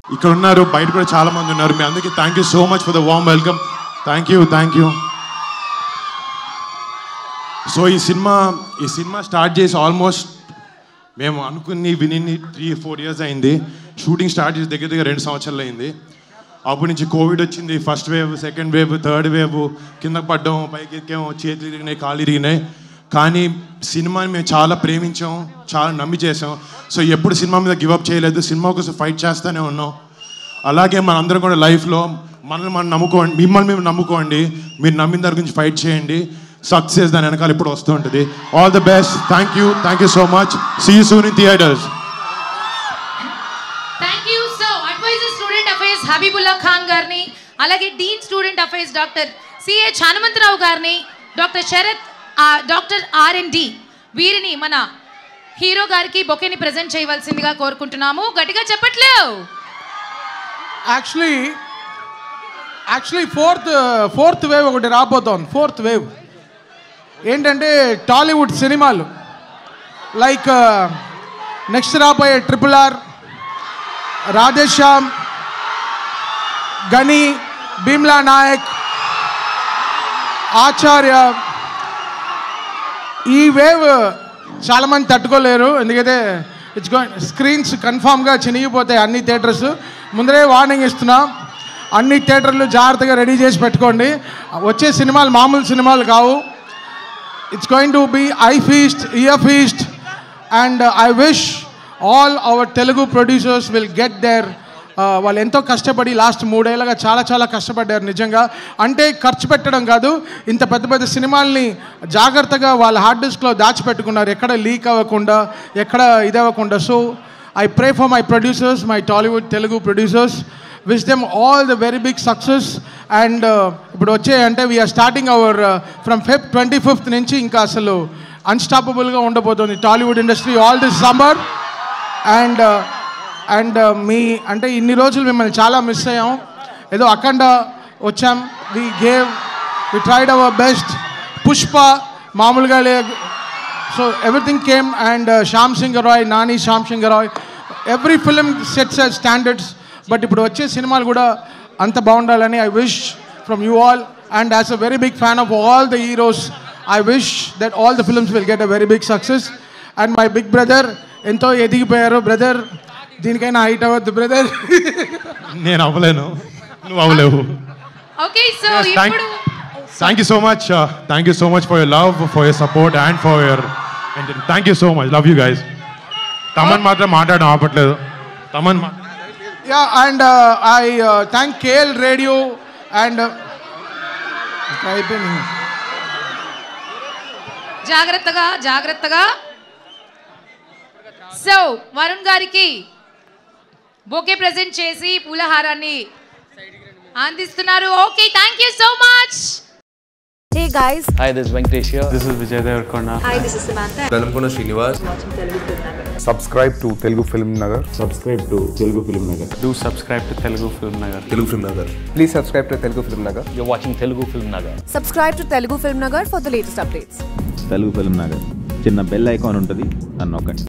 ఇక్కడ ఉన్నారు బయట కూడా చాలా మంది ఉన్నారు మీ అందరికీ thank you so much for the warm welcome thank you thank you so ఈ సినిమా ఈ సినిమా స్టార్ట్ చేసి ఆల్మోస్ట్ మేము అనుకుని విని త్రీ ఫోర్ ఇయర్స్ అయింది షూటింగ్ స్టార్ట్ చేసి దగ్గర దగ్గర రెండు సంవత్సరాలు అయింది అప్పటి నుంచి కోవిడ్ వచ్చింది first wave second wave third wave కిందకు పడ్డాం పైకి ఎక్కాము చేతులు ఇరిగినాయి కాళ్ళు ఇరిగినాయి కానీ సినిమాని మేము చాలా ప్రేమించాం చాలా నమ్మి చేసాం సో ఎప్పుడు సినిమా మీద గివప్ చేయలేదు సినిమా కోసం ఫైట్ చేస్తూనే ఉన్నాం అలాగే మనందరం కూడా లైఫ్లో మనల్ని మనం నమ్ముకోండి మిమ్మల్ని మేము నమ్ముకోండి మీరు నమ్మిన దాని గురించి ఫైట్ చేయండి సక్సెస్ దాని వెనకాల ఇప్పుడు వస్తూ ఉంటుంది all the best thank you thank you so much see soon in theatres thank you so adviser student affairs Habibullah Khan గారిని అలాగే dean student affairs doctor CH Hanumantharao గారిని డాక్టర్ శరత్ ఆ, డాక్టర్ ఆర్ అండ్ డి వీరిని మన హీరో గారికి బొకేని ప్రజెంట్ చేయవలసిందిగా కోరుకుంటున్నాము గట్టిగా చెప్పట్లేవు actually actually fourth fourth wave ఒకటి రాబోతోంది ఫోర్త్ వేవ్ ఏంటంటే టాలీవుడ్ సినిమాలు లైక్ నెక్స్ట్ రాబోయే ట్రిపుల్ ఆర్ రాధేశ్యామ్ గని భీమ్లా నాయక్ ఆచార్య ఈ వేవ్ చాలామంది తట్టుకోలేరు ఎందుకంటే ఇట్స్ గో స్క్రీన్స్ కన్ఫామ్గా చినిగిపోతాయి అన్ని థియేటర్స్ ముందరే వార్నింగ్ ఇస్తున్నా అన్ని థియేటర్లు జాగ్రత్తగా రెడీ చేసి పెట్టుకోండి వచ్చే సినిమాలు మామూలు సినిమాలు కావు it's going to be a feast year feast and I wish all our Telugu producers will get there వాళ్ళు ఎంతో కష్టపడి లాస్ట్ మూడేళ్ళగా చాలా చాలా కష్టపడ్డారు నిజంగా అంటే ఖర్చు పెట్టడం కాదు ఇంత పెద్ద పెద్ద సినిమాల్ని జాగ్రత్తగా వాళ్ళ హార్డ్ డిస్క్లో దాచిపెట్టుకున్నారు ఎక్కడ లీక్ అవ్వకుండా ఎక్కడ ఇది అవ్వకుండా so I pray for my producers my Tollywood Telugu producers wish them all the very big success and ఇప్పుడు వచ్చే అంటే we're starting our from fifth twenty fifth నుంచి ఇంకా అసలు అన్స్టాపబుల్గా ఉండబోతుంది Tollywood industry all this summer and and మీ అంటే ఇన్ని రోజులు మిమ్మల్ని చాలా మిస్ అయ్యాం ఏదో అఖండ వచ్చాం we gave we tried our best Pushpa మామూలుగా లే so everything came and Shyam Singh Roy Nani Shyam Singh Roy every film sets standards but ఇప్పుడు వచ్చే సినిమాలు కూడా అంత బాగుండాలని I wish from you all and as a very big fan of all the heroes I wish that all the films will get a very big success and my big brother ఎంతో ఎదిగిపోయారు brother దీనికైనా height అవ్వద్దు brother నేను అవ్వలేను నువ్వు అవ్వలేవు okay so Yes, thank- ఇప్పుడు thank you so much thank you so much for your love for your support and for your thank you so much love you guys Thaman మాత్రం మాట్లాడడం ఆపట్లేదు తమన్ మా- yeah and I thank KL radio and అయిపోయింది జాగ్రత్తగా జాగ్రత్తగా so Varun గారికి bouquet present చేసి పూలహారాన్ని అందిస్తున్నారు okay thank you so much Hey guys, Hi, this is Venkatesh here. This is Vijay Devarkonda. hi, this is Samantha. Velankonda Srinivas subscribe to Telugu Film Nagar. Subscribe to Telugu Film Nagar. Do subscribe to Telugu Film Nagar. Telugu Film Nagar Please subscribe to Telugu Film Nagar. You're watching Telugu Film Nagar. Subscribe to Telugu Film Nagar for the latest updates. Telugu Film Nagar చిన్న bell icon ఉంటుంది అని నొక్కండి